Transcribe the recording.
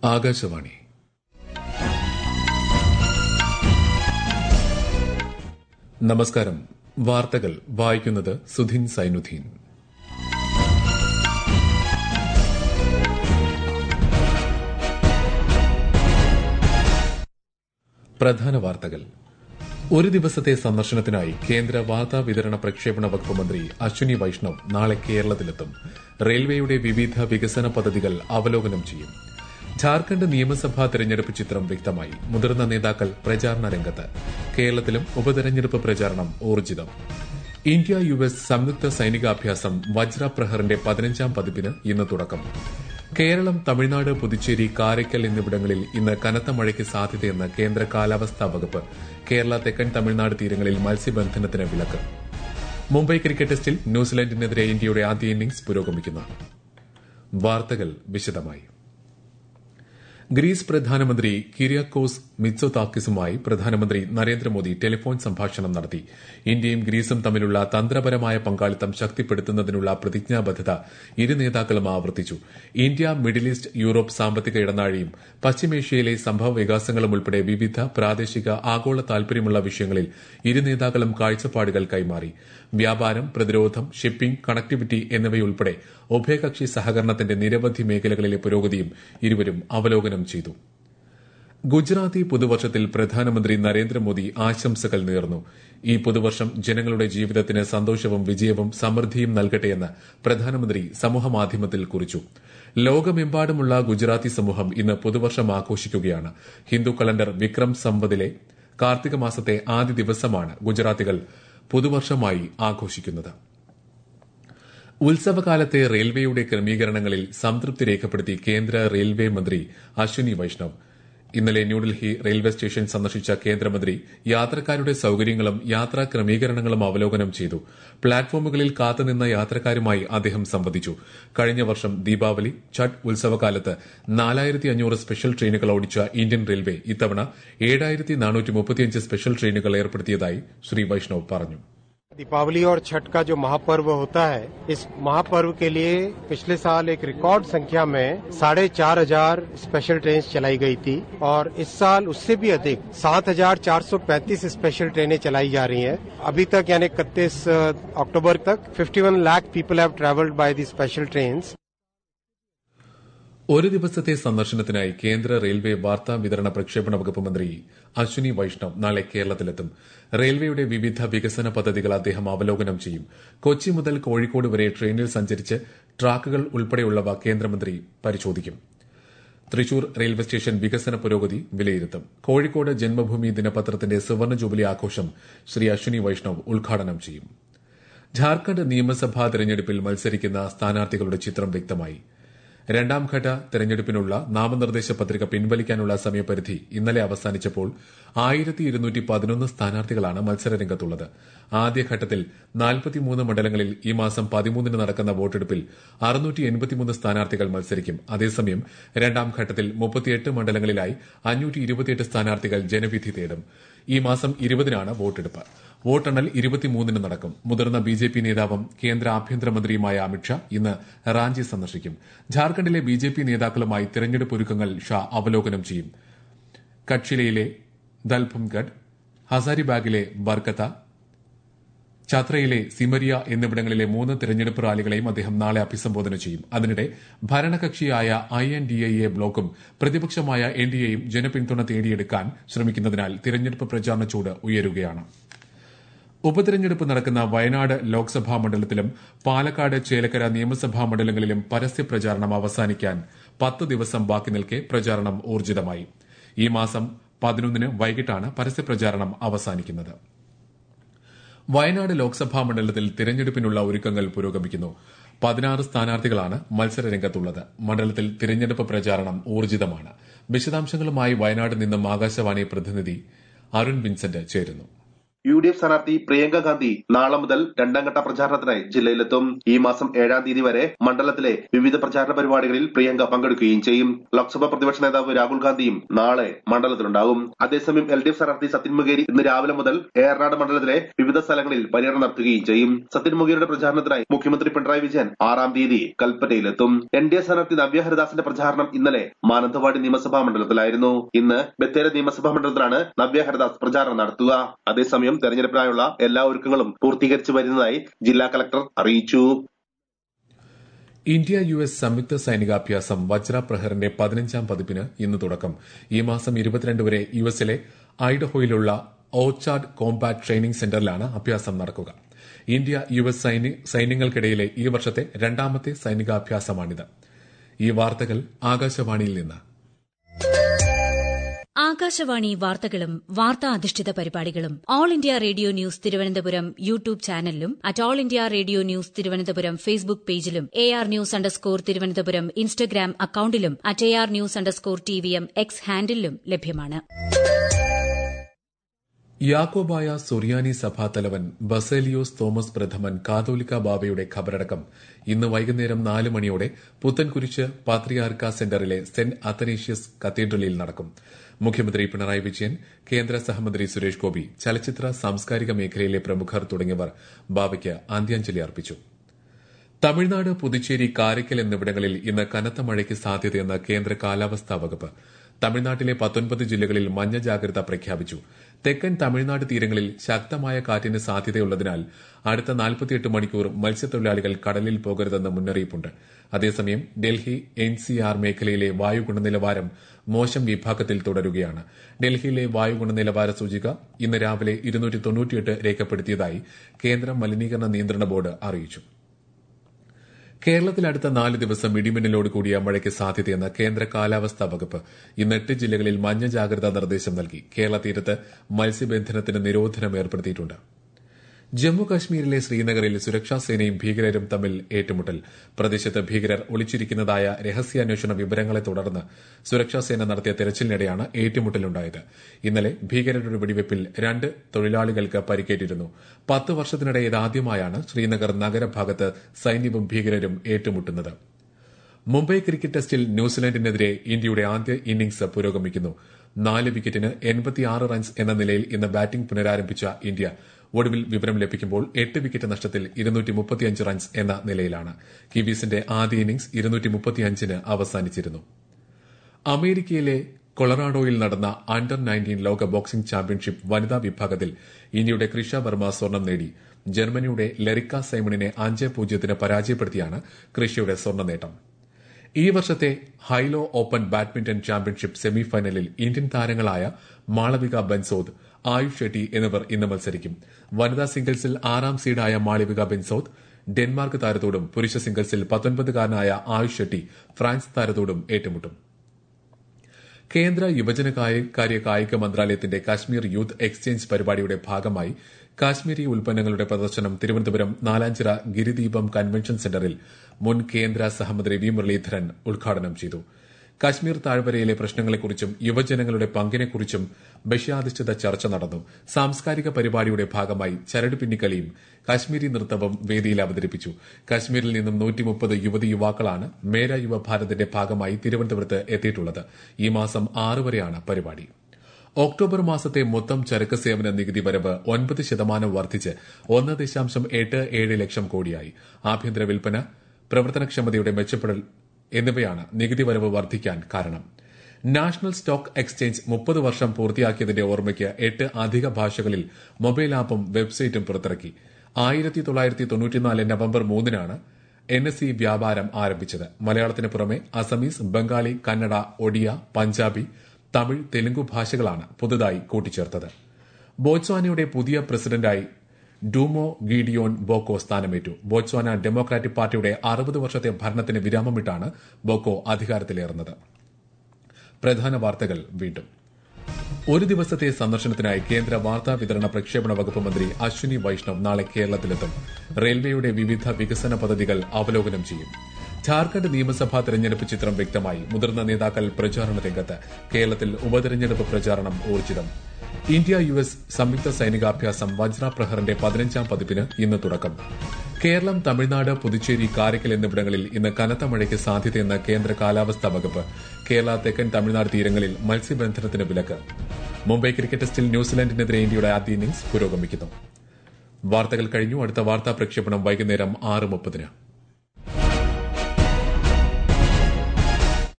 ആകാശവാണി നമസ്കാരം വാർത്തകൾ വായിക്കുന്നത് സുധിൻ സൈനുദ്ദീൻ പ്രധാന വാർത്തകൾ ഒരു ദിവസത്തെ സന്ദർശനത്തിനായി കേന്ദ്ര വാർത്താ വിതരണ പ്രക്ഷേപണ വകുപ്പ് മന്ത്രി അശ്വിനി വൈഷ്ണവ് നാളെ കേരളത്തിലെത്തും റെയിൽവേയുടെ വിവിധ വികസന പദ്ധതികൾ അവലോകനം ചെയ്യും ഝാർഖണ്ഡ് നിയമസഭാ തെരഞ്ഞെടുപ്പ് ചിത്രം വ്യക്തമായി മുതിർന്ന നേതാക്കൾ പ്രചാരണ രംഗത്ത് കേരളത്തിലും ഉപതെരഞ്ഞെടുപ്പ് പ്രചാരണം ഊർജിതം ഇന്ത്യ യു എസ് സംയുക്ത സൈനികാഭ്യാസം വജ്ര പ്രഹറിന്റെ പതിനഞ്ചാം പതിപ്പിന് ഇന്ന് തുടക്കം കേരളം തമിഴ്നാട് പുതുച്ചേരി കാരയ്ക്കൽ എന്നിവിടങ്ങളിൽ ഇന്ന് കനത്ത മഴയ്ക്ക് സാധ്യതയെന്ന് കേന്ദ്ര കാലാവസ്ഥാ വകുപ്പ് കേരള തെക്കൻ തമിഴ്നാട് തീരങ്ങളിൽ മത്സ്യബന്ധനത്തിന് വിലക്ക് മുംബൈ ക്രിക്കറ്റ് ടെസ്റ്റിൽ ന്യൂസിലൻഡിനെതിരെ ഇന്ത്യയുടെ ആദ്യ ഇന്നിംഗ്സ് പുരോഗമിക്കുന്നു വാർത്തകൾ വിശദമായി ഗ്രീസ് പ്രധാനമന്ത്രി കിരിയാക്കോസ് മിത്സോതാക്കിസുമായി പ്രധാനമന്ത്രി നരേന്ദ്രമോദി ടെലിഫോൺ സംഭാഷണം നടത്തി ഇന്ത്യയും ഗ്രീസും തമ്മിലുള്ള തന്ത്രപരമായ പങ്കാളിത്തം ശക്തിപ്പെടുത്തുന്നതിനുള്ള പ്രതിജ്ഞാബദ്ധത ഇരു നേതാക്കളും ആവർത്തിച്ചു ഇന്ത്യ മിഡിൽ ഈസ്റ്റ് യൂറോപ്പ് സാമ്പത്തിക ഇടനാഴിയും പശ്ചിമേഷ്യയിലെ സംഭവ വികാസങ്ങളും ഉൾപ്പെടെ വിവിധ പ്രാദേശിക ആഗോള താൽപര്യമുള്ള വിഷയങ്ങളിൽ ഇരു നേതാക്കളും കാഴ്ചപ്പാടുകൾ കൈമാറി വ്യാപാരം പ്രതിരോധം ഷിപ്പിംഗ് കണക്ടിവിറ്റി എന്നിവയുൾപ്പെടെ ഉഭയകക്ഷി സഹകരണത്തിന്റെ നിരവധി മേഖലകളിലെ പുരോഗതിയും ഇരുവരും അവലോകനം ചെയ്തു ഗുജറാത്തി പുതുവർഷത്തിൽ പ്രധാനമന്ത്രി നരേന്ദ്രമോദി ആശംസകൾ നേർന്നു ഈ പുതുവർഷം ജനങ്ങളുടെ ജീവിതത്തിന് സന്തോഷവും വിജയവും സമൃദ്ധിയും നൽകട്ടെയെന്ന് പ്രധാനമന്ത്രി സമൂഹമാധ്യമത്തിൽ കുറിച്ചു ലോകമെമ്പാടുമുള്ള ഗുജറാത്തി സമൂഹം ഇന്ന് പുതുവർഷം ആഘോഷിക്കുകയാണ് ഹിന്ദു കലണ്ടർ വിക്രം സംവദിലെ കാർത്തിക മാസത്തെ ആദ്യ ദിവസമാണ് ഗുജറാത്തികൾ പുതുവർഷമായി ആഘോഷിക്കുന്നത് ഉത്സവകാലത്തെ റെയിൽവേയുടെ ക്രമീകരണങ്ങളിൽ സംതൃപ്തി രേഖപ്പെടുത്തി കേന്ദ്ര റെയിൽവേ മന്ത്രി അശ്വിനി വൈഷ്ണവ് ഇന്നലെ ന്യൂഡൽഹി റെയിൽവേ സ്റ്റേഷൻ സന്ദർശിച്ച കേന്ദ്രമന്ത്രി യാത്രക്കാരുടെ സൌകര്യങ്ങളും യാത്രാ ക്രമീകരണങ്ങളും അവലോകനം ചെയ്തു പ്ലാറ്റ്ഫോമുകളിൽ കാത്തുനിന്ന യാത്രക്കാരുമായി അദ്ദേഹം സംവദിച്ചു കഴിഞ്ഞ വർഷം ദീപാവലി ഛഠ് ഉത്സവകാലത്ത് നാലായിരത്തി അഞ്ഞൂറ് സ്പെഷ്യൽ ട്രെയിനുകൾ ഓടിച്ച ഇന്ത്യൻ റെയിൽവേ ഇത്തവണ ഏഴായിരത്തി നാനൂറ്റി മുപ്പത്തിയഞ്ച് സ്പെഷ്യൽ ട്രെയിനുകൾ ഏർപ്പെടുത്തിയതായി ശ്രീ വൈഷ്ണവ് പറഞ്ഞു दीपावली और छठ का जो महापर्व होता है इस महापर्व के लिए पिछले साल एक रिकॉर्ड संख्या में साढ़े चार हजार स्पेशल ट्रेन चलाई गई थी और इस साल उससे भी अधिक सात हजार चार सौ पैंतीस स्पेशल ट्रेनें चलाई जा रही हैं अभी तक यानी इकतीस अक्टूबर तक 51 lakh people have travelled by the special train ഒരു ദിവസത്തെ സന്ദർശനത്തിനായി കേന്ദ്ര റെയിൽവേ വാർത്താ വിതരണ പ്രക്ഷേപണ വകുപ്പ് മന്ത്രി അശ്വിനി വൈഷ്ണവ് നാളെ കേരളത്തിലെത്തും റെയിൽവേയുടെ വിവിധ വികസന പദ്ധതികൾ അദ്ദേഹം അവലോകനം ചെയ്യും കൊച്ചി മുതൽ കോഴിക്കോട് വരെ ട്രെയിനിൽ സഞ്ചരിച്ച് ട്രാക്കുകൾ ഉൾപ്പെടെയുള്ളവ കേന്ദ്രമന്ത്രി പരിശോധിക്കും തൃശൂർ റെയിൽവേ സ്റ്റേഷൻ വികസന പുരോഗതി വിലയിരുത്തും കോഴിക്കോട് ജന്മഭൂമി ദിനപത്രത്തിന്റെ സുവർണ ജൂബിലി ആഘോഷം ശ്രീ അശ്വിനി വൈഷ്ണവ് ഉദ്ഘാടനം ചെയ്യും ഝാർഖണ്ഡ് നിയമസഭാ തെരഞ്ഞെടുപ്പിൽ മത്സരിക്കുന്ന സ്ഥാനാർത്ഥികളുടെ ചിത്രം വ്യക്തമായി രണ്ടാംഘട്ട തെരഞ്ഞെടുപ്പിനുള്ള നാമനിർദ്ദേശ പത്രിക പിൻവലിക്കാനുള്ള സമയപരിധി ഇന്നലെ അവസാനിച്ചപ്പോൾ ആയിരത്തി ഇരുന്നൂറ്റി പതിനൊന്ന് സ്ഥാനാർത്ഥികളാണ് മത്സരരംഗത്തുള്ളത് ആദ്യഘട്ടത്തിൽ നാൽപ്പത്തിമൂന്ന് മണ്ഡലങ്ങളിൽ ഈ മാസം പതിമൂന്നിന് നടക്കുന്ന വോട്ടെടുപ്പിൽ അറുന്നൂറ്റി എൺപത്തിമൂന്ന് സ്ഥാനാർത്ഥികൾ മത്സരിക്കും അതേസമയം രണ്ടാം ഘട്ടത്തിൽ മുപ്പത്തിയെട്ട് മണ്ഡലങ്ങളിലായി അഞ്ഞൂറ്റി ഇരുപത്തിയെട്ട് സ്ഥാനാർത്ഥികൾ ജനവിധി തേടും ഈ മാസം ഇരുപതിനാണ് വോട്ടെടുപ്പ് വോട്ടെണ്ണൽ ഇരുപത്തിമൂന്നിന് നടക്കും മുതിർന്ന ബി ജെ പി നേതാവും കേന്ദ്ര ആഭ്യന്തരമന്ത്രിയുമായ അമിത്ഷാ ഇന്ന് റാഞ്ചി സന്ദർശിക്കും ഝാർഖണ്ഡിലെ ബി ജെ പി നേതാക്കളുമായി തെരഞ്ഞെടുപ്പ് ഒരുക്കങ്ങൾ ഷാ അവലോകനം ചെയ്യും കക്ഷിലയിലെ ദൽഭംഗഡ് ഹസാരിബാഗിലെ ബർക്കത്ത ഛത്രയിലെ സിമരിയ എന്നിവിടങ്ങളിലെ മൂന്ന് തെരഞ്ഞെടുപ്പ് റാലികളെയും അദ്ദേഹം നാളെ അഭിസംബോധന ചെയ്യും അതിനിടെ ഭരണകക്ഷിയായ I N D I A ബ്ലോക്കും പ്രതിപക്ഷമായ എൻ ഡി എയും ജനപിന്തുണ തേടിയെടുക്കാൻ ശ്രമിക്കുന്നതിനാൽ തിരഞ്ഞെടുപ്പ് പ്രചാരണ ചൂട് ഉയരുകയാണ് ഉപതെരഞ്ഞെടുപ്പ് നടക്കുന്ന വയനാട് ലോക്സഭാ മണ്ഡലത്തിലും പാലക്കാട് ചേലക്കര നിയമസഭാ മണ്ഡലങ്ങളിലും പരസ്യ പ്രചാരണം അവസാനിക്കാൻ പത്ത് ദിവസം ബാക്കി നിൽക്കെ പ്രചാരണം ഊർജിതമായി ഈ മാസം പതിനൊന്നിന് വൈകിട്ടാണ് പരസ്യപ്രചാരണം അവസാനിക്കുന്നത് വയനാട് ലോക്സഭാ മണ്ഡലത്തിൽ തിരഞ്ഞെടുപ്പിനുള്ള ഒരുക്കങ്ങൾ പുരോഗമിക്കുന്നു പതിനാറ് സ്ഥാനാർത്ഥികളാണ് മത്സരരംഗത്തുള്ളത് മണ്ഡലത്തിൽ തിരഞ്ഞെടുപ്പ് പ്രചാരണം ഊർജിതമാണ് വിശദാംശങ്ങളുമായി വയനാട് നിന്നും ആകാശവാണി പ്രതിനിധി അരുൺ വിൻസെന്റ് ചേരുന്നു യു ഡി എഫ് സ്ഥാനാർത്ഥി പ്രിയങ്ക ഗാന്ധി നാളെ മുതൽ രണ്ടാം ഘട്ട പ്രചാരണത്തിനായി ജില്ലയിലെത്തും ഈ മാസം ഏഴാം തീയതി വരെ മണ്ഡലത്തിലെ വിവിധ പ്രചാരണ പരിപാടികളിൽ പ്രിയങ്ക പങ്കെടുക്കുകയും ചെയ്യും ലോക്സഭാ പ്രതിപക്ഷ നേതാവ് രാഹുൽ ഗാന്ധിയും നാളെ മണ്ഡലത്തിലുണ്ടാകും അതേസമയം എൽ ഡി എഫ് സ്ഥാനാർത്ഥി സത്യൻ മുഖേരി ഇന്ന് രാവിലെ മുതൽ ഏറനാട് മണ്ഡലത്തിലെ വിവിധ സ്ഥലങ്ങളിൽ പര്യടനം നടത്തുകയും ചെയ്യും സത്യൻ മുഖേരിയുടെ പ്രചാരണത്തിനായി മുഖ്യമന്ത്രി പിണറായി വിജയൻ ആറാം തീയതി കൽപ്പറ്റയിലെത്തും എൻ ഡി എ സ്ഥാനാർത്ഥി നവ്യ ഹരിദാസിന്റെ പ്രചാരണം ഇന്നലെ മാനന്തവാടി നിയമസഭാ മണ്ഡലത്തിലായിരുന്നു ഇന്ന് ബത്തേര നിയമസഭാ മണ്ഡലത്തിലാണ് നവ്യ ഹരിദാസ് പ്രചാരണം നടത്തുക അതേസമയം തെരഞ്ഞെടുപ്പിനായുള്ള എല്ലാ ഒരുക്കങ്ങളും പൂർത്തീകരിച്ചു വരുന്നതായി ജില്ലാ കളക്ടർ അറിയിച്ചു ഇന്ത്യ യു എസ് സംയുക്ത സൈനികാഭ്യാസം വജ്ര പ്രഹറിന്റെ പതിനഞ്ചാം പതിപ്പിന് ഇന്ന് തുടക്കം ഈ മാസം ഇരുപത്തിരണ്ട് വരെ യു എസിലെ ഐഡഹോയിലുള്ള ഓച്ചാർഡ് കോംബാറ്റ് ട്രെയിനിംഗ് സെന്ററിലാണ് അഭ്യാസം നടക്കുക ഇന്ത്യ യു എസ് സൈന്യങ്ങൾക്കിടയിലെ ഈ വർഷത്തെ രണ്ടാമത്തെ സൈനികാഭ്യാസമാണിത് ഈ വാർത്തകൾ ആകാശവാണിയിൽ നിന്ന് ആകാശവാണി വാർത്തകളും വാർത്താ അധിഷ്ഠിത പരിപാടികളും all India radio news Thiruvananthapuram YouTube ചാനലിലും at all India radio news Thiruvananthapuram Facebook പേജിലും A R news underscore Thiruvananthapuram Instagram അക്കൌണ്ടിലും at A R news underscore T V M X ഹാൻഡിലും ലഭ്യമാണ് യാക്കോബായ സുറിയാനി സഭാതലവൻ ബസേലിയോസ് തോമസ് പ്രഥമൻ കാതോലിക്ക ബാബയുടെ ഖബറടക്കം ഇന്ന് വൈകുന്നേരം നാല് മണിയോടെ പുത്തൻകുരിശ് പാത്രിയാർക്ക സെന്ററിലെ സെന്റ് അത്തനേഷ്യസ് കത്തീഡ്രലിൽ നടക്കും മുഖ്യമന്ത്രി പിണറായി വിജയൻ കേന്ദ്ര സഹമന്ത്രി സുരേഷ് ഗോപി ചലച്ചിത്ര സാംസ്കാരിക മേഖലയിലെ പ്രമുഖർ തുടങ്ങിയവർ ബാബയ്ക്ക് അന്ത്യാഞ്ജലി അർപ്പിച്ചു തമിഴ്നാട് പുതുച്ചേരി കാരയ്ക്കൽ എന്നിവിടങ്ങളിൽ ഇന്ന് കനത്ത മഴയ്ക്ക് സാധ്യതയെന്ന് കേന്ദ്ര കാലാവസ്ഥാ വകുപ്പ് തമിഴ്നാട്ടിലെ പത്തൊൻപത് ജില്ലകളിൽ മഞ്ഞ ജാഗ്രത പ്രഖ്യാപിച്ചു തെക്കൻ തമിഴ്നാട് തീരങ്ങളിൽ ശക്തമായ കാറ്റിന് സാധ്യതയുള്ളതിനാൽ അടുത്ത നാൽപ്പത്തിയെട്ട് മണിക്കൂർ മത്സ്യത്തൊഴിലാളികൾ കടലിൽ പോകരുതെന്ന് മുന്നറിയിപ്പുണ്ട് അതേസമയം ഡൽഹി എൻസിആർ മേഖലയിലെ വായു ഗുണനിലവാരം മോശം വിഭാഗത്തിൽ തുടരുകയാണ് ഡൽഹിയിലെ വായു ഗുണനിലവാര സൂചിക ഇന്ന് രാവിലെ രേഖപ്പെടുത്തിയതായി കേന്ദ്ര മലിനീകരണ നിയന്ത്രണ ബോർഡ് അറിയിച്ചു കേരളത്തിൽ അടുത്ത നാല് ദിവസം ഇടിമിന്നലോട് കൂടിയ മഴയ്ക്ക് സാധ്യതയെന്ന് കേന്ദ്ര കാലാവസ്ഥാ വകുപ്പ് ഇന്ന് എട്ട് ജില്ലകളിൽ മഞ്ഞ ജാഗ്രതാ നിർദ്ദേശം നൽകി കേരള തീരത്ത് മത്സ്യബന്ധനത്തിന് നിരോധനം ഏർപ്പെടുത്തിയിട്ടുണ്ട് ജമ്മു കശ്മീരിലെ ശ്രീനഗറിൽ സുരക്ഷാസേനയും ഭീകരരും തമ്മിൽ ഏറ്റുമുട്ടൽ പ്രദേശത്ത് ഭീകരർ ഒളിച്ചിരിക്കുന്നതായ രഹസ്യാന്വേഷണ വിവരങ്ങളെ തുടർന്ന് സുരക്ഷാസേന നടത്തിയ തെരച്ചിലിനിടെയാണ് ഏറ്റുമുട്ടലുണ്ടായത് ഇന്നലെ ഭീകരരുടെ വെടിവയ്പിൽ രണ്ട് തൊഴിലാളികൾക്ക് പരിക്കേറ്റിരുന്നു പത്ത് വർഷത്തിനിടെ ഇതാദ്യമായാണ് ശ്രീനഗർ നഗരഭാഗത്ത് സൈന്യവും ഭീകരരും ഏറ്റുമുട്ടുന്നത് മുംബൈ ക്രിക്കറ്റ് ടെസ്റ്റിൽ ന്യൂസിലൻഡിനെതിരെ ഇന്ത്യയുടെ ആദ്യ ഇന്നിംഗ്സ് പുരോഗമിക്കുന്നു നാല് വിക്കറ്റിന് എൺപത്തിയാറ് റൺസ് എന്ന നിലയിൽ ഇന്ന് ബാറ്റിംഗ് പുനരാരംഭിച്ച ഇന്ത്യ ഒടുവിൽ വിവരം ലഭിക്കുമ്പോൾ എട്ട് വിക്കറ്റ് നഷ്ടത്തിൽ റൺസ് എന്ന നിലയിലാണ് കിവീസിന്റെ ആദ്യ ഇന്നിംഗ്സ് ഇരുന്നൂറ്റിമുപ്പത്തിയഞ്ചിന് അവസാനിച്ചിരുന്നു അമേരിക്കയിലെ കൊളറാഡോയിൽ നടന്ന അണ്ടർ നയൻറ്റീൻ ലോക ബോക്സിംഗ് ചാമ്പ്യൻഷിപ്പ് വനിതാ വിഭാഗത്തിൽ ഇന്ത്യയുടെ ക്രിഷ വർമ്മ സ്വർണം നേടി ജർമ്മനിയുടെ ലെറിക്ക സൈമണിനെ അഞ്ച് പൂജ്യത്തിന് പരാജയപ്പെടുത്തിയാണ് ക്രിഷയുടെ സ്വർണ്ണ നേട്ടം ഈ വർഷത്തെ ഹൈലോ ഓപ്പൺ ബാഡ്മിന്റൺ ചാമ്പ്യൻഷിപ്പ് സെമിഫൈനലിൽ ഇന്ത്യൻ താരങ്ങളായ മാളവിക ബൻസോദ് ആയുഷ് ഷെട്ടി എന്നിവർ ഇന്ന് മത്സരിക്കും വനിതാ സിംഗിൾസിൽ ആറാം സീഡായ മാളവിക ബെൻസോദ് ഡെൻമാർക്ക് താരത്തോടും പുരുഷ സിംഗിൾസിൽ പത്തൊൻപതുകാരനായ ആയുഷ് ഷെട്ടി ഫ്രാൻസ് താരത്തോടും ഏറ്റുമുട്ടും കേന്ദ്ര യുവജനകാര്യ കായിക മന്ത്രാലയത്തിന്റെ കാശ്മീർ യൂത്ത് എക്സ്ചേഞ്ച് പരിപാടിയുടെ ഭാഗമായി കാശ്മീരി ഉൽപ്പന്നങ്ങളുടെ പ്രദർശനം തിരുവനന്തപുരം നാലാഞ്ചിറ ഗിരിദീപം കൺവെൻഷൻ സെന്ററിൽ മുൻ കേന്ദ്ര സഹമന്ത്രി വി മുരളീധരൻ ഉദ്ഘാടനം ചെയ്തു കാശ്മീർ താഴ്വരയിലെ പ്രശ്നങ്ങളെക്കുറിച്ചും യുവജനങ്ങളുടെ പങ്കിനെക്കുറിച്ചും വിഷയാധിഷ്ഠിത ചർച്ച നടന്നു സാംസ്കാരിക പരിപാടിയുടെ ഭാഗമായി ചരട് പിന്നിക്കളിയും കാശ്മീരി നൃത്തവും വേദിയിൽ അവതരിപ്പിച്ചു കാശ്മീരിൽ നിന്നും നൂറ്റിമുപ്പത് യുവതി യുവാക്കളാണ് മേര യുവഭാരതിന്റെ ഭാഗമായി തിരുവനന്തപുരത്ത് എത്തിയിട്ടുള്ളത് ഈ മാസം ആറ് വരെയാണ് പരിപാടി ഒക്ടോബർ മാസത്തെ മൊത്തം ചരക്ക് സേവന നികുതി വരവ് ഒൻപത് ശതമാനം വർദ്ധിച്ച് ഒന്ന് ദശാംശം എട്ട് ഏഴ് ലക്ഷം കോടിയായി ആഭ്യന്തര വിൽപ്പന പ്രവർത്തനക്ഷമതയുടെ മെച്ചപ്പെടൽ എന്നിവയാണ് നികുതി വരവ് വർദ്ധിക്കാൻ കാരണം നാഷണൽ സ്റ്റോക്ക് എക്സ്ചേഞ്ച് മുപ്പത് വർഷം പൂർത്തിയാക്കിയതിന്റെ ഓർമ്മയ്ക്ക് എട്ട് അധിക ഭാഷകളിൽ മൊബൈൽ ആപ്പും വെബ്സൈറ്റും പുറത്തിറക്കി ആയിരത്തി തൊള്ളായിരത്തി തൊണ്ണൂറ്റിനാല് നവംബർ മൂന്നിനാണ് എൻ എസ് സി വ്യാപാരം ആരംഭിച്ചത് മലയാളത്തിന് പുറമെ അസമീസ് ബംഗാളി കന്നഡ ഒഡിയ പഞ്ചാബി തമിഴ് തെലുങ്കു ഭാഷകളാണ് പുതുതായി കൂട്ടിച്ചേർത്തത് ബോട്സ്വാനയുടെ പുതിയ പ്രസിഡന്റായി ഡൂമോ ഗീഡിയോൺ ബോക്കോ സ്ഥാനമേറ്റു ബോട്സ്വാന ഡെമോക്രാറ്റിക് പാർട്ടിയുടെ അറുപത് വർഷത്തെ ഭരണത്തിന് വിരാമമിട്ടാണ് ബോക്കോ അധികാരത്തിലേറുന്നത് പ്രധാന വാർത്തകൾ വീണ്ടും ഒരു ദിവസത്തെ സന്ദർശനത്തിനായി കേന്ദ്ര വാർത്താ വിതരണ പ്രക്ഷേപണ വകുപ്പ് മന്ത്രി അശ്വിനി വൈഷ്ണവ് നാളെ കേരളത്തിലെത്തും റെയിൽവേയുടെ വിവിധ വികസന പദ്ധതികൾ അവലോകനം ചെയ്യും ഝാർഖണ്ഡ് നിയമസഭാ തെരഞ്ഞെടുപ്പ് ചിത്രം വ്യക്തമായി മുതിർന്ന നേതാക്കൾ പ്രചാരണ രംഗത്ത് കേരളത്തിൽ ഉപതെരഞ്ഞെടുപ്പ് പ്രചാരണം ഊർജിതം ഇന്ത്യ യു എസ് സംയുക്ത സൈനികാഭ്യാസം വജ്ര പ്രഹറിന്റെ പതിനഞ്ചാം പതിപ്പിന് ഇന്ന് തുടക്കം കേരളം തമിഴ്നാട് പുതുച്ചേരി കാരയ്ക്കൽ എന്നിവിടങ്ങളിൽ ഇന്ന് കനത്ത മഴയ്ക്ക് സാധ്യതയെന്ന് കേന്ദ്ര കാലാവസ്ഥാ വകുപ്പ് കേരള തെക്കൻ തമിഴ്നാട് തീരങ്ങളിൽ മത്സ്യബന്ധനത്തിന് വിലക്ക് മുംബൈ ക്രിക്കറ്റ് ടെസ്റ്റിൽ ന്യൂസിലാൻഡിനെതിരെ ഇന്ത്യയുടെ ആദ്യ ഇന്നിംഗ്സ് പുരോഗമിക്കുന്നു വാർത്തകൾ കഴിഞ്ഞു അടുത്ത വാർത്താ പ്രക്ഷേപണം വൈകുന്നേരം ആറ് മുപ്പതിന്